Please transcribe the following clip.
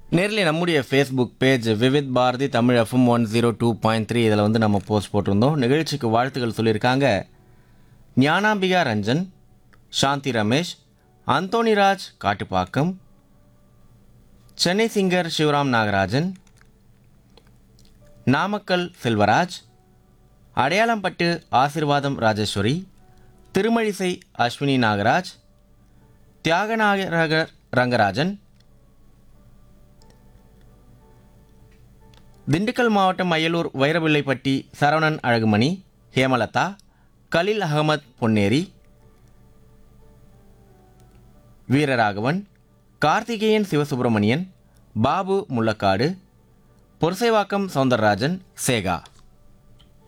நேரில் நம்முடைய Facebook page Vividh Bharati Tamil FM one zero two point three இதில் வந்து நம்ம போஸ்ட் போட்டிருந்தோம் நிகழ்ச்சிக்கு வாழ்த்துக்கள் சொல்லியிருக்காங்க ஞானாம்பிகா ரஞ்சன் சாந்தி ரமேஷ் அந்தோணிராஜ் காட்டுப்பாக்கம் சென்னை சிங்கர் சிவராம் நாகராஜன் நாமக்கல் செல்வராஜ் அடையாளம்பட்டு ஆசிர்வாதம் ராஜேஸ்வரி திருமழிசை அஸ்வினி நாகராஜ் தியாகநாயகர் ரங்கராஜன் திண்டுக்கல் மாவட்டம் அயலூர் வைரவில்லைப்பட்டி சரவணன் அழகுமணி ஹேமலதா கலில் அகமத் பொன்னேரி வீரராகவன் கார்த்திகேயன் சிவசுப்பிரமணியன் பாபு முள்ளக்காடு பொருசைவாக்கம் சவுந்தரராஜன் சேகா